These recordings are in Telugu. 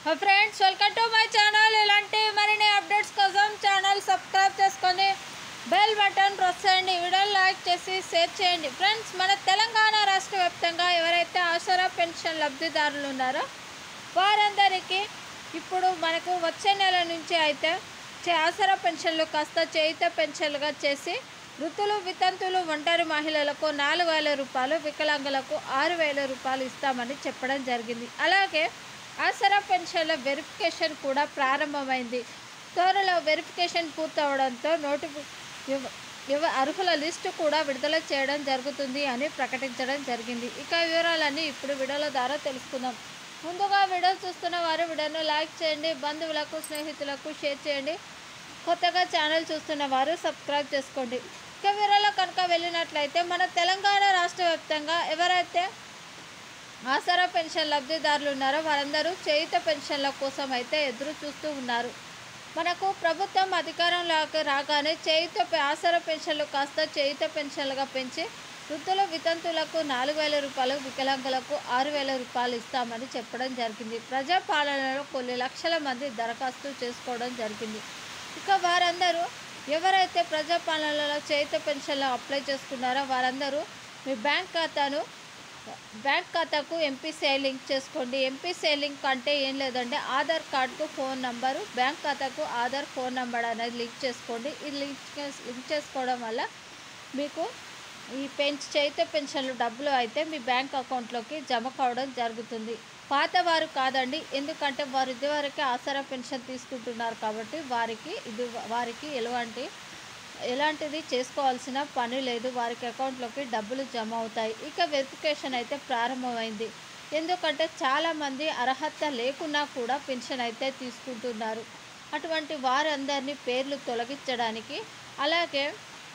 friends welcome to my channel ఇలాంటి మరిన్ని అప్డేట్స్ కోసం ఛానల్ సబ్స్క్రైబ్ చేసుకొని బెల్ బటన్ ప్రెస్ చేయండి వీడియోని లైక్ చేసి షేర్ చేయండి ఫ్రెండ్స్ మన తెలంగాణ రాష్ట్ర వ్యాప్తంగా ఎవరైతే ఆసరా పెన్షన్ లబ్ధిదారులు ఉన్నారో వారందరికీ ఇప్పుడు మనకు వచ్చే నెల నుంచి అయితే చే- ఆసరా పెన్షన్లు కాస్త చేయిత పెన్షన్లుగా చేసి వృత్తులు వితంతులు ఒంటరి మహిళలకు నాలుగు వేల రూపాయలు వికలాంగులకు ఆరు వేల రూపాయలు ఇస్తామని చెప్పడం జరిగింది అలాగే ఆసరా పెన్షన్ల వెరిఫికేషన్ కూడా ప్రారంభమైంది త్వరలో వెరిఫికేషన్ పూర్తవడంతో నోటిఫి ఇవ- ఇవ అర్హుల లిస్టు కూడా విడుదల చేయడం జరుగుతుంది అని ప్రకటించడం జరిగింది ఇక వివరాలన్నీ ఇప్పుడు వీడియోల ద్వారా తెలుసుకుందాం ముందుగా వీడియో చూస్తున్న వారు వీడియోను లైక్ చేయండి బంధువులకు స్నేహితులకు షేర్ చేయండి కొత్తగా ఛానల్ చూస్తున్న వారు సబ్స్క్రైబ్ చేసుకోండి ఇక వివరాలు కనుక వెళ్ళినట్లయితే మన తెలంగాణ రాష్ట్ర వ్యాప్తంగా ఎవరైతే ఆసరా పెన్షన్ లబ్ధిదారులు ఉన్నారో వారందరూ చేయుత పెన్షన్ల కోసం అయితే ఎదురు చూస్తూ ఉన్నారు మనకు ప్రభుత్వం అధికారంలోకి రాగానే చేయుత పె- ఆసరా పెన్షన్లు కాస్త చేయుత పెన్షన్లుగా పెంచి వృద్ధుల వితంతులకు నాలుగు వేల రూపాయలు వికలాంగులకు ఆరు వేల రూపాయలు ఇస్తామని చెప్పడం జరిగింది ప్రజాపాలనలో కొన్ని లక్షల మంది దరఖాస్తు చేసుకోవడం జరిగింది ఇక వారందరూ ఎవరైతే ప్రజాపాలనలో చేయుత పెన్షన్లు అప్లై చేసుకున్నారో వారందరూ మీ బ్యాంక్ ఖాతాను బ్యాంక్ ఖాతాకు ఎంపీసీఐ లింక్ చేసుకోండి ఎంపీసీఐ లింక్ అంటే ఏం లేదంటే ఆధార్ కార్డుకు ఫోన్ నంబరు బ్యాంక్ ఖాతాకు ఆధార్ ఫోన్ నంబర్ అనేది లింక్ చేసుకోండి ఇది లింక్ చేస్- లింక్ చేసుకోవడం వల్ల మీకు ఈ పెంచ్ చేయిత పెన్షన్లు డబ్బులు అయితే మీ బ్యాంక్ అకౌంట్లోకి జమ కావడం జరుగుతుంది పాత వారు కాదండి ఎందుకంటే వారు ఇదివరకే ఆసరా పెన్షన్ తీసుకుంటున్నారు కాబట్టి వారికి ఇది వారికి ఎలాంటి ఎలాంటిది చేసుకోవాల్సిన పని లేదు వారికి అకౌంట్లోకి డబ్బులు జమ అవుతాయి ఇక వెరిఫికేషన్ అయితే ప్రారంభమైంది ఎందుకంటే చాలామంది అర్హత లేకున్నా కూడా పెన్షన్ అయితే తీసుకుంటున్నారు అటువంటి వారందరినీ పేర్లు తొలగించడానికి అలాగే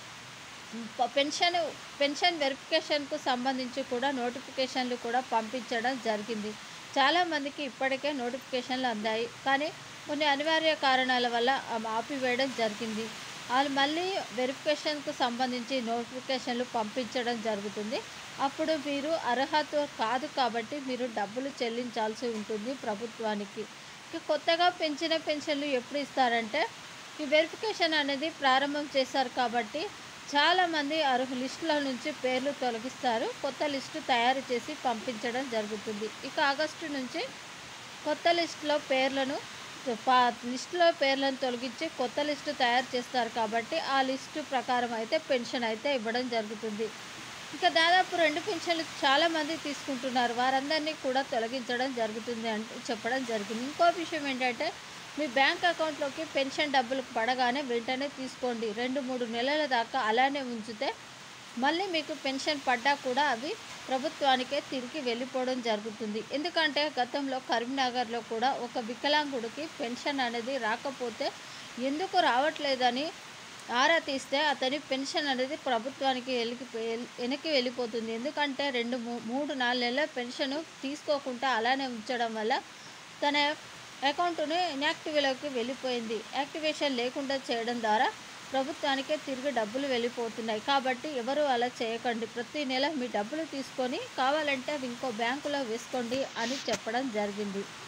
ప- పెన్షన్ పెన్షన్ వెరిఫికేషన్కు సంబంధించి కూడా నోటిఫికేషన్లు కూడా పంపించడం జరిగింది చాలామందికి ఇప్పటికే నోటిఫికేషన్లు అందాయి కానీ కొన్ని అనివార్య కారణాల వల్ల అవి ఆపివేయడం జరిగింది వాళ్ళు మళ్ళీ వెరిఫికేషన్కు సంబంధించి నోటిఫికేషన్లు పంపించడం జరుగుతుంది అప్పుడు మీరు అర్హత కాదు కాబట్టి మీరు డబ్బులు చెల్లించాల్సి ఉంటుంది ప్రభుత్వానికి ఇక కొత్తగా పెంచిన పెన్షన్లు ఎప్పుడు ఇస్తారంటే ఈ వెరిఫికేషన్ అనేది ప్రారంభం చేశారు కాబట్టి చాలామంది అర్హు లిస్టుల నుంచి పేర్లు తొలగిస్తారు కొత్త లిస్టు తయారు చేసి పంపించడం జరుగుతుంది ఇక ఆగస్టు నుంచి కొత్త లిస్టులో పేర్లను పా లిస్టులో పేర్లను తొలగించి కొత్త లిస్టు తయారు చేస్తారు కాబట్టి ఆ లిస్టు ప్రకారం అయితే పెన్షన్ అయితే ఇవ్వడం జరుగుతుంది ఇక దాదాపు రెండు పెన్షన్లు చాలామంది తీసుకుంటున్నారు వారందరినీ కూడా తొలగించడం జరుగుతుంది అంటే చెప్పడం జరిగింది ఇంకో విషయం ఏంటంటే మీ బ్యాంక్ అకౌంట్లోకి పెన్షన్ డబ్బులు పడగానే వెంటనే తీసుకోండి రెండు మూడు నెలల దాకా అలానే ఉంచితే మళ్ళీ మీకు పెన్షన్ పడ్డా కూడా అవి ప్రభుత్వానికే తిరిగి వెళ్ళిపోవడం జరుగుతుంది ఎందుకంటే గతంలో కరీంనగర్లో కూడా ఒక వికలాంగుడికి పెన్షన్ అనేది రాకపోతే ఎందుకు రావట్లేదని ఆరా తీస్తే అతని పెన్షన్ అనేది ప్రభుత్వానికి వెళ్ళి వెనక్కి వెళ్ళిపోతుంది ఎందుకంటే రెండు మూ- మూడు నాలుగు నెలల పెన్షన్ తీసుకోకుండా అలానే ఉంచడం వల్ల తన అకౌంట్ని ఇన్యాక్టివ్లోకి వెళ్ళిపోయింది యాక్టివేషన్ లేకుండా చేయడం ద్వారా ప్రభుత్వానికే తిరిగి డబ్బులు వెళ్ళిపోతున్నాయి కాబట్టి ఎవరు అలా చేయకండి ప్రతి నెల మీ డబ్బులు తీసుకొని కావాలంటే అవి ఇంకో బ్యాంకులో వేసుకోండి అని చెప్పడం జరిగింది